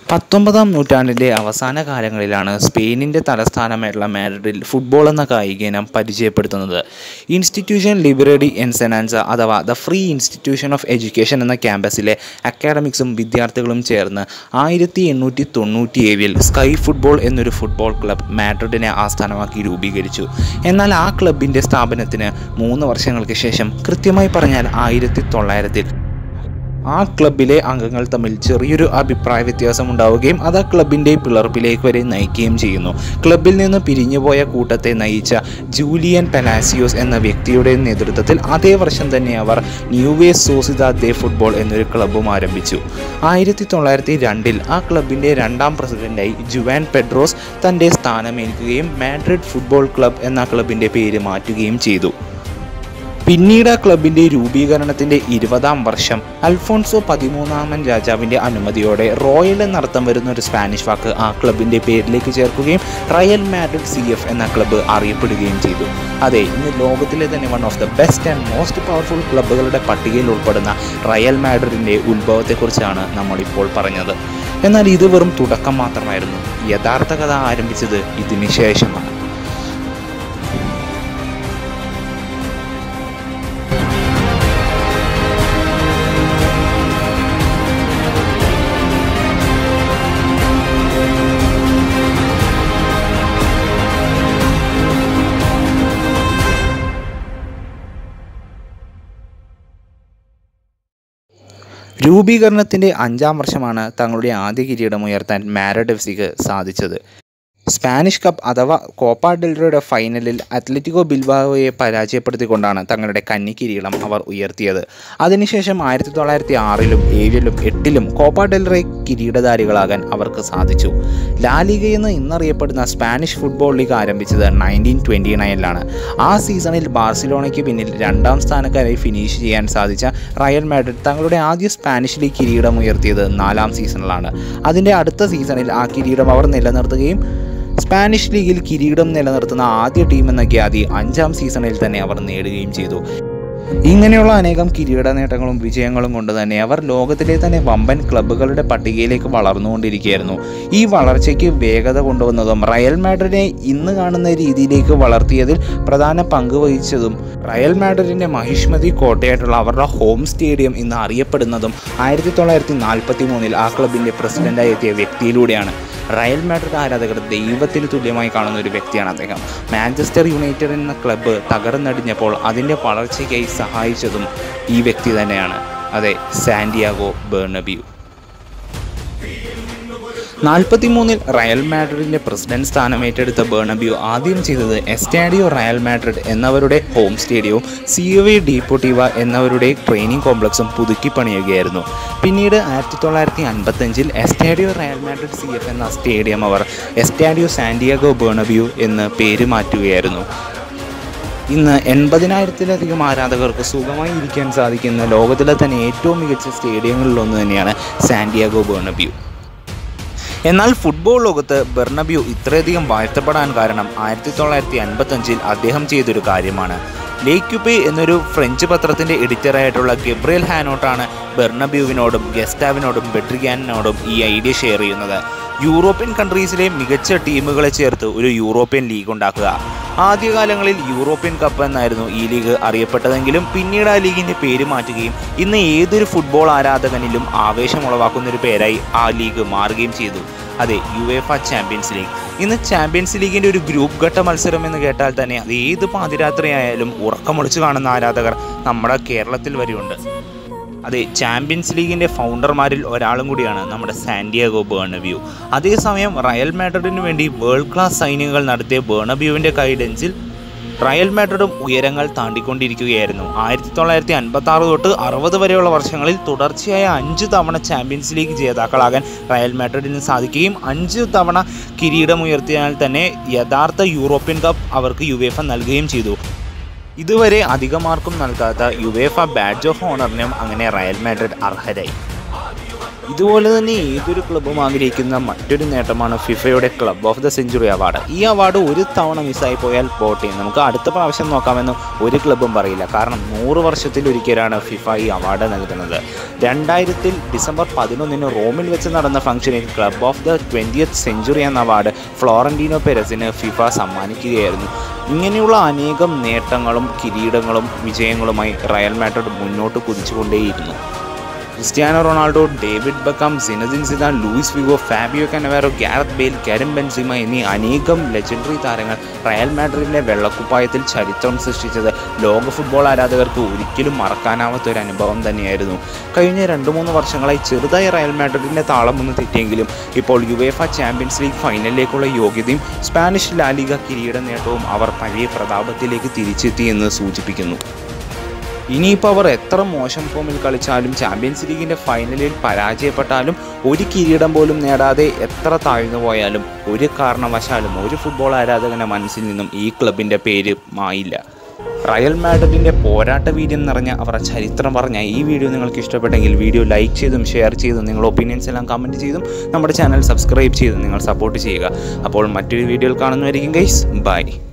പത്തൊമ്പതാം നൂറ്റാണ്ടിൻ്റെ അവസാന കാലങ്ങളിലാണ് സ്പെയിനിൻ്റെ തലസ്ഥാനമായിട്ടുള്ള മാഡ്രിഡിൽ ഫുട്ബോൾ എന്ന കായിക ഇനം പരിചയപ്പെടുത്തുന്നത് ഇൻസ്റ്റിറ്റ്യൂഷൻ ലിബറഡി എൻസെനാൻസ അഥവാ the free institution of education എന്ന ക്യാമ്പസിലെ അക്കാഡമിക്സും വിദ്യാർത്ഥികളും ചേർന്ന് ആയിരത്തി എണ്ണൂറ്റി തൊണ്ണൂറ്റി ഏഴിൽ സ്കൈ ഫുട്ബോൾ എന്നൊരു ഫുട്ബോൾ ക്ലബ് മാഡ്രിഡിനെ ആസ്ഥാനമാക്കി രൂപീകരിച്ചു എന്നാൽ ആ ക്ലബിൻ്റെ സ്ഥാപനത്തിന് മൂന്ന് വർഷങ്ങൾക്ക് ശേഷം കൃത്യമായി പറഞ്ഞാൽ ആയിരത്തി തൊള്ളായിരത്തിൽ ആ ക്ലബിലെ അംഗങ്ങൾ തമ്മിൽ ചെറിയൊരു അഭിപ്രായ വ്യത്യാസം ഉണ്ടാവുകയും അത് ആ ക്ലബിൻ്റെ പിളർപ്പിലേക്ക് വരെ നയിക്കുകയും ചെയ്യുന്നു ക്ലബിൽ നിന്ന് പിരിഞ്ഞുപോയ കൂട്ടത്തെ നയിച്ച ജൂലിയൻ പെലാസിയോസ് എന്ന വ്യക്തിയുടെ നേതൃത്വത്തിൽ അതേ വർഷം തന്നെ അവർ ന്യൂവേ സോസിദ ദേ ഫുട്ബോൾ എന്നൊരു ക്ലബ്ബും ആരംഭിച്ചു ആയിരത്തി തൊള്ളായിരത്തി രണ്ടിൽ ആ ക്ലബിൻ്റെ രണ്ടാം പ്രസിഡന്റായി ജുവാൻ പെഡ്രോസ് തൻ്റെ സ്ഥാനമേൽക്കുകയും മാഡ്രിഡ് ഫുട്ബോൾ ക്ലബ് എന്ന ക്ലബിൻ്റെ പേര് മാറ്റുകയും ചെയ്തു പിന്നീട് ആ ക്ലബിൻ്റെ രൂപീകരണത്തിൻ്റെ ഇരുപതാം വർഷം അൽഫോൺസോ പതിമൂന്നാമൻ രാജാവിൻ്റെ അനുമതിയോടെ റോയൽ എന്നർത്ഥം വരുന്ന ഒരു സ്പാനിഷ് വാക്ക് ആ ക്ലബിൻ്റെ പേരിലേക്ക് ചേർക്കുകയും റയൽ മാഡ്രിഡ് സി എഫ് എന്ന ക്ലബ്ബ് അറിയപ്പെടുകയും ചെയ്തു അതെ ഇന്ന് ലോകത്തിലെ തന്നെ one of the best and most powerful ക്ലബ്ബുകളുടെ പട്ടികയിൽ ഉൾപ്പെടുന്ന റയൽ മാഡ്രിഡിൻ്റെ ഉത്ഭവത്തെക്കുറിച്ചാണ് നമ്മളിപ്പോൾ പറഞ്ഞത് എന്നാൽ ഇത് വെറും തുടക്കം മാത്രമായിരുന്നു യഥാർത്ഥ കഥ ആരംഭിച്ചത് ഇതിന് ശേഷമാണ് രൂപീകരണത്തിൻ്റെ അഞ്ചാം വർഷമാണ് തങ്ങളുടെ ആദ്യ കിരീടം ഉയർത്താൻ മാരഡ് എഫ് സിക്ക് സാധിച്ചത് സ്പാനിഷ് കപ്പ് അഥവാ കോപ്പ ഡെൽറയുടെ ഫൈനലിൽ അത്ലറ്റിക്കോ ബിൽബാവോയെ പരാജയപ്പെടുത്തിക്കൊണ്ടാണ് തങ്ങളുടെ കന്നി കിരീടം അവർ ഉയർത്തിയത് അതിനുശേഷം ആയിരത്തി തൊള്ളായിരത്തി ആറിലും ഏഴിലും എട്ടിലും കോപ്പ ഡെൽറെ കിരീടധാരികളാകാൻ അവർക്ക് സാധിച്ചു ലാലിഗ എന്ന് ഇന്നറിയപ്പെടുന്ന സ്പാനിഷ് ഫുട്ബോൾ ലീഗ് ആരംഭിച്ചത് നയൻറ്റീൻ ട്വൻറ്റി നയനിലാണ് ആ സീസണിൽ ബാർസിലോണയ്ക്ക് പിന്നിൽ രണ്ടാം സ്ഥാനക്കാരായി ഫിനിഷ് ചെയ്യാൻ സാധിച്ച റയൽ മാഡ്രിഡ് തങ്ങളുടെ ആദ്യ സ്പാനിഷ് ലീഗ് കിരീടം ഉയർത്തിയത് നാലാം സീസണിലാണ് അതിൻ്റെ അടുത്ത സീസണിൽ ആ കിരീടം അവർ നിലനിർത്തുകയും സ്പാനിഷ് ലീഗിൽ കിരീടം നിലനിർത്തുന്ന ആദ്യ ടീം എന്ന ഖ്യാതി അഞ്ചാം സീസണിൽ തന്നെ അവർ നേടുകയും ചെയ്തു ഇങ്ങനെയുള്ള അനേകം കിരീട നേട്ടങ്ങളും വിജയങ്ങളും കൊണ്ട് തന്നെ അവർ ലോകത്തിലെ തന്നെ വമ്പൻ ക്ലബ്ബുകളുടെ പട്ടികയിലേക്ക് വളർന്നുകൊണ്ടിരിക്കുകയായിരുന്നു ഈ വളർച്ചയ്ക്ക് വേഗത കൊണ്ടുവന്നതും റയൽ മാഡ്രിഡിനെ ഇന്ന് കാണുന്ന രീതിയിലേക്ക് വളർത്തിയതിൽ പ്രധാന പങ്ക് വഹിച്ചതും റയൽ മാഡ്രിഡിൻ്റെ മഹിഷ്മതി കോട്ടയായിട്ടുള്ള അവരുടെ ഹോം സ്റ്റേഡിയം ഇന്ന് അറിയപ്പെടുന്നതും ആയിരത്തി തൊള്ളായിരത്തി നാൽപ്പത്തി മൂന്നിൽ ആ ക്ലബിൻ്റെ പ്രസിഡൻ്റായി എത്തിയ വ്യക്തിയിലൂടെയാണ് റയൽ മാഡ്രിഡ് ആരാധകർ ദൈവത്തിന് തുല്യമായി കാണുന്ന ഒരു വ്യക്തിയാണ് അദ്ദേഹം മാഞ്ചസ്റ്റർ യുണൈറ്റഡ് എന്ന ക്ലബ്ബ് തകർന്നടിഞ്ഞപ്പോൾ അതിൻ്റെ വളർച്ചയ്ക്കായി സഹായിച്ചതും ഈ വ്യക്തി തന്നെയാണ് അതെ സാന്റിയാഗോ ബേർണബ്യൂ നാൽപ്പത്തി മൂന്നിൽ റയൽ മാഡ്രിഡിൻ്റെ പ്രസിഡന്റ് സ്ഥാനം ഏറ്റെടുത്ത ബേർണബ്യൂ ആദ്യം ചെയ്തത് എസ്റ്റാഡിയോ റയൽ മാഡ്രിഡ് എന്നവരുടെ ഹോം സ്റ്റേഡിയവും സിഒവി ഡീപ്പോട്ടീവ എന്നവരുടെ ട്രെയിനിങ് കോംപ്ലക്സും പുതുക്കി പണിയുകയായിരുന്നു പിന്നീട് ആയിരത്തി തൊള്ളായിരത്തി അൻപത്തഞ്ചിൽ Estadio Real Madrid C F എന്ന സ്റ്റേഡിയം അവർ എസ്റ്റാഡിയോ സാന്റിയാഗോ ബേർണബ്യൂ എന്ന് പേര് മാറ്റുകയായിരുന്നു ഇന്ന് എൺപതിനായിരത്തിലധികം ആരാധകർക്ക് സുഖമായി ഇരിക്കാൻ സാധിക്കുന്ന ലോകത്തിലെ തന്നെ ഏറ്റവും മികച്ച സ്റ്റേഡിയങ്ങളിലൊന്ന് തന്നെയാണ് സാന്റിയാഗോ ബേർണബ്യൂ എന്നാൽ ഫുട്ബോൾ ലോകത്ത് ബെർണബ്യൂ ഇത്രയധികം വാഴ്ത്തപ്പെടാൻ കാരണം ആയിരത്തി തൊള്ളായിരത്തി അൻപത്തഞ്ചിൽ അദ്ദേഹം ചെയ്തൊരു കാര്യമാണ് ലേക്യുപ്പെ എന്നൊരു ഫ്രഞ്ച് പത്രത്തിൻ്റെ എഡിറ്ററായിട്ടുള്ള ഗബ്രിയൽ ഹാനോട്ടാണ് ബെർണബ്യൂവിനോടും ഗസ്റ്റാവിനോടും ബെഡ്രിഗാനിനോടും ഈ ഐഡിയ ഷെയർ ചെയ്യുന്നത് യൂറോപ്യൻ കൺട്രീസിലെ മികച്ച ടീമുകളെ ചേർത്ത് ഒരു യൂറോപ്യൻ ലീഗ് ഉണ്ടാക്കുക ആദ്യകാലങ്ങളിൽ യൂറോപ്യൻ കപ്പ് എന്നായിരുന്നു ഈ ലീഗ് അറിയപ്പെട്ടതെങ്കിലും പിന്നീട് ആ ലീഗിൻ്റെ പേര് മാറ്റുകയും ഇന്ന് ഏതൊരു ഫുട്ബോൾ ആരാധകനിലും ആവേശമുളവാക്കുന്ന ഒരു പേരായി ആ ലീഗ് മാറുകയും ചെയ്തു അതെ യുവേഫ ചാമ്പ്യൻസ് ലീഗ് ഇന്ന് ചാമ്പ്യൻസ് ലീഗിൻ്റെ ഒരു ഗ്രൂപ്പ് ഘട്ട മത്സരം എന്ന് കേട്ടാൽ തന്നെ അത് ഏത് പാതിരാത്രിയായാലും ഉറക്കമൊളിച്ച് കാണുന്ന ആരാധകർ നമ്മുടെ കേരളത്തിൽ വരെയുണ്ട് അതെ ചാമ്പ്യൻസ് ലീഗിൻ്റെ ഫൗണ്ടർമാരിൽ ഒരാളും കൂടിയാണ് നമ്മുടെ സാന്റിയാഗോ ബേർണബ്യൂ അതേസമയം റയൽ മാഡ്രിഡിന് വേണ്ടി വേൾഡ് ക്ലാസ് സൈനികങ്ങൾ നടത്തിയ ബേർണബ്യൂവിൻ്റെ ഗൈഡൻസിൽ റയൽ മാഡ്രിഡും ഉയരങ്ങൾ താണ്ടിക്കൊണ്ടിരിക്കുകയായിരുന്നു ആയിരത്തി തൊള്ളായിരത്തി അൻപത്തി ആറ് തൊട്ട് അറുപത് വരെയുള്ള വർഷങ്ങളിൽ തുടർച്ചയായ അഞ്ച് തവണ ചാമ്പ്യൻസ് ലീഗ് ജേതാക്കളാകാൻ റയൽ മാഡ്രിഡിന് സാധിക്കുകയും അഞ്ച് തവണ കിരീടമുയർത്തിയാൽ തന്നെ യഥാർത്ഥ യൂറോപ്യൻ കപ്പ് അവർക്ക് യുവേഫ നൽകുകയും ചെയ്തു ഇതുവരെ അധികമാർക്കും നൽകാത്ത യുവേഫ ബാഡ്ജ് ഓഫ് ഓണറിനും അങ്ങനെ റയൽ മാഡ്രിഡ് അർഹരായി ഇതുപോലെ തന്നെ ഏതൊരു ക്ലബ്ബും ആഗ്രഹിക്കുന്ന മറ്റൊരു നേട്ടമാണ് ഫിഫയുടെ club of the century award ഈ അവാർഡ് ഒരു തവണ മിസ്സായി പോയാൽ പോട്ടെ നമുക്ക് അടുത്ത പ്രാവശ്യം നോക്കാമെന്ന് ഒരു ക്ലബ്ബും പറയില്ല കാരണം നൂറ് വർഷത്തിലൊരിക്കലാണ് ഫിഫ ഈ അവാർഡ് നൽകുന്നത് രണ്ടായിരത്തിൽ ഡിസംബർ പതിനൊന്നിന് റോമിൽ വെച്ച് നടന്ന ഫംഗ്ഷനിൽ club of the twentieth century എന്ന അവാർഡ് ഫ്ലോറന്റീനോ പെരസിന് ഫിഫ സമ്മാനിക്കുകയായിരുന്നു ഇങ്ങനെയുള്ള അനേകം നേട്ടങ്ങളും കിരീടങ്ങളും വിജയങ്ങളുമായി റയൽ മാഡ്രിഡ് മുന്നോട്ട് കുതിച്ചുകൊണ്ടേയിരുന്നു Cristiano Ronaldo David Beckham Zinedine Zidane Luis Figo Fabio Cannavaro Gareth Bale Karim Benzema എന്നീ അനേകം ലെജൻഡറി താരങ്ങൾ റയൽ മാഡ്രിഡിൻ്റെ വെള്ളക്കുപ്പായത്തിൽ ചരിത്രം സൃഷ്ടിച്ചത് ലോക ഫുട്ബോൾ ആരാധകർക്ക് ഒരിക്കലും മറക്കാനാവാത്ത ഒരു അനുഭവം തന്നെയായിരുന്നു കഴിഞ്ഞ രണ്ട് മൂന്ന് വർഷങ്ങളായി ചെറുതായി റയൽ മാഡ്രിഡിൻ്റെ താളം ഒന്ന് തെറ്റിയെങ്കിലും ഇപ്പോൾ യുവേഫ ചാമ്പ്യൻസ് ലീഗ് ഫൈനലിലേക്കുള്ള യോഗ്യതയും സ്പാനിഷ് ലാലിക കിരീട നേട്ടവും അവർ പഴയ പ്രതാപത്തിലേക്ക് തിരിച്ചെത്തിയെന്ന് സൂചിപ്പിക്കുന്നു ഇനിയിപ്പോൾ അവർ എത്ര മോശം ഫോമിൽ കളിച്ചാലും ചാമ്പ്യൻസ് ലീഗിൻ്റെ ഫൈനലിൽ പരാജയപ്പെട്ടാലും ഒരു കിരീടം പോലും നേടാതെ എത്ര താഴ്ന്നു പോയാലും ഒരു കാരണവശാലും ഒരു ഫുട്ബോൾ ആരാധകൻ്റെ മനസ്സിൽ നിന്നും ഈ ക്ലബിൻ്റെ പേര് മായില്ല റയൽ മാഡ്രിഡിൻ്റെ പോരാട്ട വീര്യം നിറഞ്ഞ അവരുടെ ചരിത്രം പറഞ്ഞ ഈ വീഡിയോ നിങ്ങൾക്ക് ഇഷ്ടപ്പെട്ടെങ്കിൽ വീഡിയോ ലൈക്ക് ചെയ്തും ഷെയർ ചെയ്തും നിങ്ങളുടെ ഒപ്പീനിയൻസ് എല്ലാം കമൻറ്റ് ചെയ്തും നമ്മുടെ ചാനൽ സബ്സ്ക്രൈബ് ചെയ്തും നിങ്ങൾ സപ്പോർട്ട് ചെയ്യുക അപ്പോൾ മറ്റൊരു വീഡിയോയിൽ കാണുന്നതായിരിക്കും ഗൈസ് ബൈ